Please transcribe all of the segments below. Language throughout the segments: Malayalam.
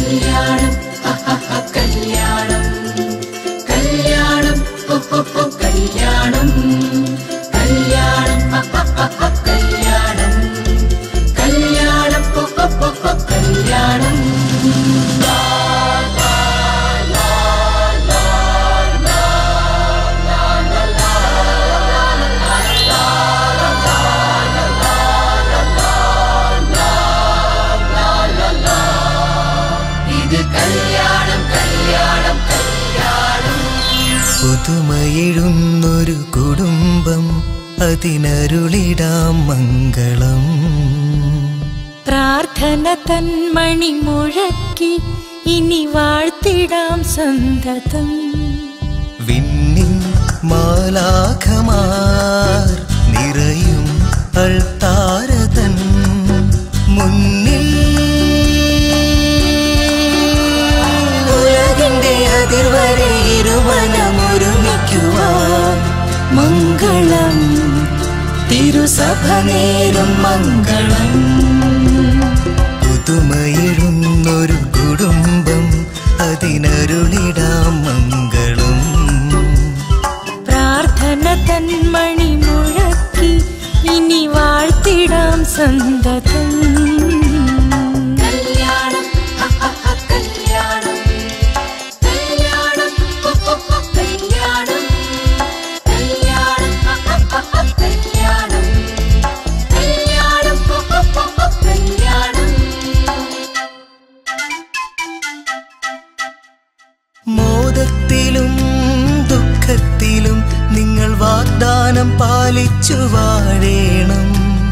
കല്യാണം ഹഹഹ, കല്യാണം കല്യാണം ഹൊഹൊഹൊ, കല്യാണം കല്യാണം ഹഹഹ, കല്യാണം കല്യാണം ഹൊഹൊഹൊ, കല്യാണം ഇത് കല്യാണം കല്യാണം കല്യാണം പുതുമയെഴുന്നൊരു കുടുംബം അതിനരുളിടാം മംഗളം പ്രാർത്ഥന തന്മണി മുഴക്കി ഇനി വാഴ്ത്തിടാം സന്തതം വിണ്ണിൻ മാലാഖമാർ നിറയും അൾത്താരതൻ മുന്നിൽ ഉലകിന്റെ അതിർവരെ ഇരുമനമൊരുമിക്കുവാൻ മംഗളം തിരുസഭ നേരും മംഗളം പുതുമയിടുന്നൊരു കുടുംബം അതിനരുളിടാം മംഗളം പ്രാർത്ഥന തന്മണി മുഴക്കി ഇനി വാഴ്ത്തിടാം സന്തതം കല്യാണം ഹഹഹ, കല്യാണം കല്യാണം ഹൊഹൊഹൊ, കല്യാണം കല്യാണം ഹഹഹ, കല്യാണം കല്യാണം ഹൊഹൊഹൊ, കല്യാണം മോദത്തിലും ദുഃഖത്തിലും നിങ്ങൾ വാഗ്ദാനം പാലിച്ചു വാഴേണം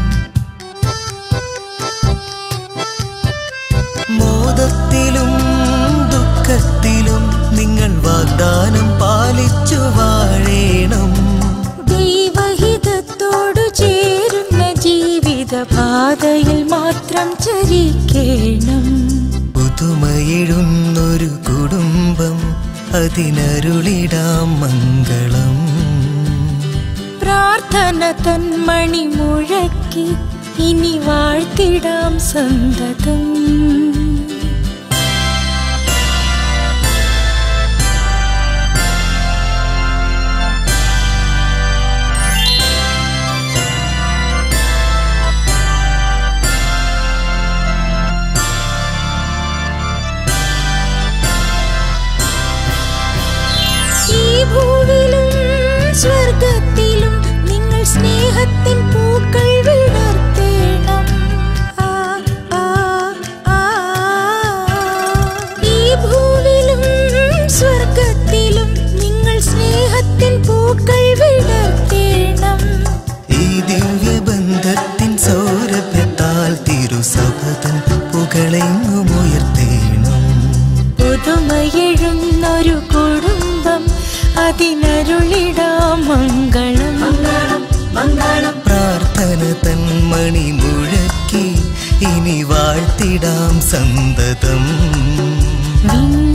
മോദത്തിലും ദുഃഖത്തിലും നിങ്ങൾ വാഗ്ദാനം പാലിച്ചു വാഴേണം ദൈവഹിതത്തോടു ചേരുന്ന ജീവിത പാതയിൽ മാത്രം ചരിക്കേണം പുതുമയെഴുന്നൊരു കുടുംബം അതിനരുളിടാം മംഗളം പ്രാർത്ഥന തന്മണി മുഴക്കി ഇനി വാഴ്ത്തിടാം സന്തതം ഈ ഭൂവിലും സ്വർഗത്തിലും നിങ്ങൾ സ്നേഹത്തിൻ പൂക്കൾ വിടർത്തേണം ആ, ആ, ആ. ഈ ഭൂവിലും സ്വർഗത്തിലും നിങ്ങൾ സ്നേഹത്തിൻ പൂക്കൾ വിടർത്തേണം ഈ ദിവ്യബന്ധത്തിൻ സൗരഭ്യത്താൽ തിരുസഭതൻ പുകളെങ്ങുമുയർത്തേണം പുതുമയെഴുന്നൊരു കുടുംബം അതിനരുളിടാം മംഗളം മംഗളം മംഗളം പ്രാർത്ഥന തൻ മണി മുഴക്കി ഇനി വാഴ്ത്തിടാം സന്തതം വിണ്ണിൻ